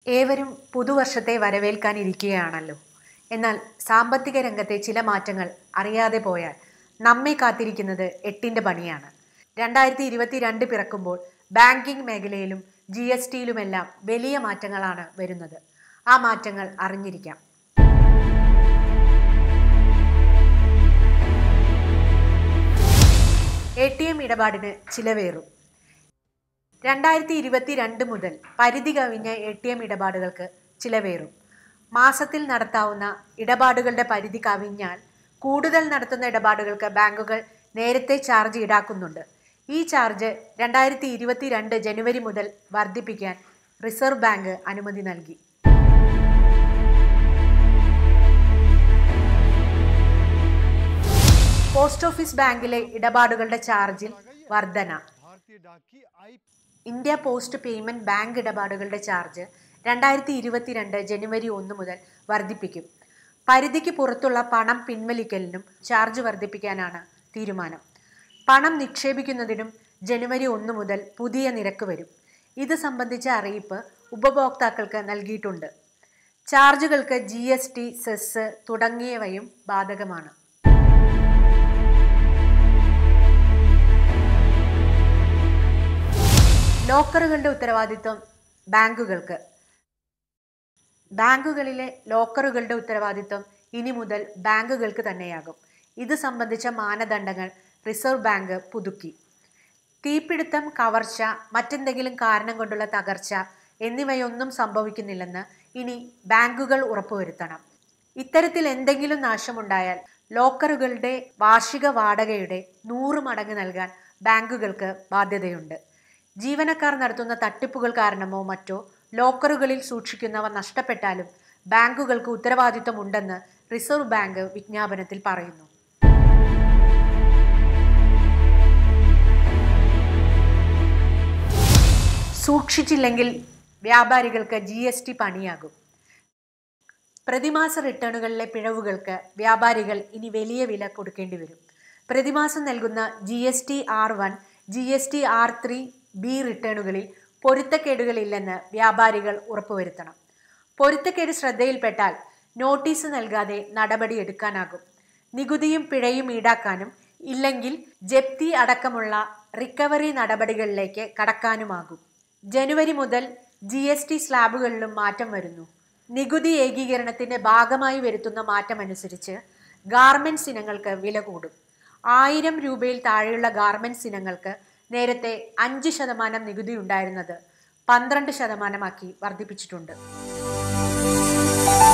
ഏവരും പുതുവർഷത്തെ വരവേൽക്കാനിരിക്കുകയാണല്ലോ എന്നാൽ സാമ്പത്തിക രംഗത്തെ ചില മാറ്റങ്ങൾ അറിയാതെ പോയാൽ നമ്മെ കാത്തിരിക്കുന്നത് എട്ടിൻ്റെ പണിയാണ് രണ്ടായിരത്തി ഇരുപത്തിരണ്ട് പിറക്കുമ്പോൾ ബാങ്കിംഗ് മേഖലയിലും ജി എസ് ടിയിലുമെല്ലാം വലിയ മാറ്റങ്ങളാണ് വരുന്നത് ആ മാറ്റങ്ങൾ അറിഞ്ഞിരിക്കാം എ ടി എം ഇടപാടിന് ചിലവേറും രണ്ടായിരത്തി ഇരുപത്തിരണ്ട് മുതൽ പരിധി കവിഞ്ഞ എ ടി എം ഇടപാടുകൾക്ക് ചിലവേറും മാസത്തിൽ നടത്താവുന്ന ഇടപാടുകളുടെ പരിധി കവിഞ്ഞാൽ കൂടുതൽ നടത്തുന്ന ഇടപാടുകൾക്ക് ബാങ്കുകൾ നേരത്തെ ചാർജ് ഈടാക്കുന്നുണ്ട് ഈ ചാർജ് രണ്ടായിരത്തി ഇരുപത്തിരണ്ട് ജനുവരി മുതൽ വർദ്ധിപ്പിക്കാൻ റിസർവ് ബാങ്ക് അനുമതി നൽകി പോസ്റ്റ് ഓഫീസ് ബാങ്കിലെ ഇടപാടുകളുടെ ചാർജിൽ വർധന भारतीय डाक की आई ഇന്ത്യ പോസ്റ്റ് പേയ്മെന്റ് ബാങ്ക് ഇടപാടുകളുടെ ചാർജ് രണ്ടായിരത്തി ഇരുപത്തിരണ്ട് ജനുവരി ഒന്ന് മുതൽ വർദ്ധിപ്പിക്കും പരിധിക്ക് പുറത്തുള്ള പണം പിൻവലിക്കലിനും ചാർജ് വർദ്ധിപ്പിക്കാനാണ് തീരുമാനം പണം നിക്ഷേപിക്കുന്നതിനും ജനുവരി ഒന്ന് മുതൽ പുതിയ നിരക്ക് വരും ഇത് സംബന്ധിച്ച അറിയിപ്പ് ഉപഭോക്താക്കൾക്ക് നൽകിയിട്ടുണ്ട് ചാർജുകൾക്ക് ജി എസ് ടി സെസ് തുടങ്ങിയവയും ബാധകമാണ് ലോക്കറുകളുടെ ഉത്തരവാദിത്വം ബാങ്കുകൾക്ക് ബാങ്കുകളിലെ ലോക്കറുകളുടെ ഉത്തരവാദിത്വം ഇനി മുതൽ ബാങ്കുകൾക്ക് തന്നെയാകും ഇത് സംബന്ധിച്ച മാനദണ്ഡങ്ങൾ റിസർവ് ബാങ്ക് പുതുക്കി തീപിടുത്തം കവർച്ച മറ്റെന്തെങ്കിലും കാരണം കൊണ്ടുള്ള തകർച്ച എന്നിവയൊന്നും സംഭവിക്കുന്നില്ലെന്ന് ഇനി ബാങ്കുകൾ ഉറപ്പുവരുത്തണം ഇത്തരത്തിൽ എന്തെങ്കിലും നാശമുണ്ടായാൽ ലോക്കറുകളുടെ വാർഷിക വാടകയുടെ നൂറ് മടങ്ങ് നൽകാൻ ബാങ്കുകൾക്ക് ബാധ്യതയുണ്ട് ജീവനക്കാർ നടത്തുന്ന തട്ടിപ്പുകൾ കാരണമോ മറ്റോ ലോക്കറുകളിൽ സൂക്ഷിക്കുന്നവ നഷ്ടപ്പെട്ടാലും ബാങ്കുകൾക്ക് ഉത്തരവാദിത്തമുണ്ടെന്ന് റിസർവ് ബാങ്ക് വിജ്ഞാപനത്തിൽ പറയുന്നു സൂക്ഷിച്ചില്ലെങ്കിൽ വ്യാപാരികൾക്ക് ജി എസ് ടി പണിയാകും പ്രതിമാസ റിട്ടേണുകളിലെ പിഴവുകൾക്ക് വ്യാപാരികൾ ഇനി വലിയ വില കൊടുക്കേണ്ടി വരും പ്രതിമാസം നൽകുന്ന G S T R one G S T R three B റിട്ടേണുകളിൽ പൊരുത്തക്കേടുകളില്ലെന്ന് വ്യാപാരികൾ ഉറപ്പുവരുത്തണം പൊരുത്തക്കേട് ശ്രദ്ധയിൽപ്പെട്ടാൽ നോട്ടീസ് നൽകാതെ നടപടി എടുക്കാനാകും നികുതിയും പിഴയും ഈടാക്കാനും ഇല്ലെങ്കിൽ ജപ്തി അടക്കമുള്ള റിക്കവറി നടപടികളിലേക്ക് കടക്കാനുമാകും ജനുവരി മുതൽ ജി എസ് ടി സ്ലാബുകളിലും മാറ്റം വരുന്നു നികുതി ഏകീകരണത്തിന്റെ ഭാഗമായി വരുത്തുന്ന മാറ്റമനുസരിച്ച് ഗാർമെന്റ്സ് ഇനങ്ങൾക്ക് വില കൂടും ആയിരം രൂപയിൽ താഴെയുള്ള ഗാർമെന്റ്സ് ഇനങ്ങൾക്ക് നേരത്തെ അഞ്ച് ശതമാനം നികുതി ഉണ്ടായിരുന്നത് പന്ത്രണ്ട് ശതമാനമാക്കി വർദ്ധിപ്പിച്ചിട്ടുണ്ട്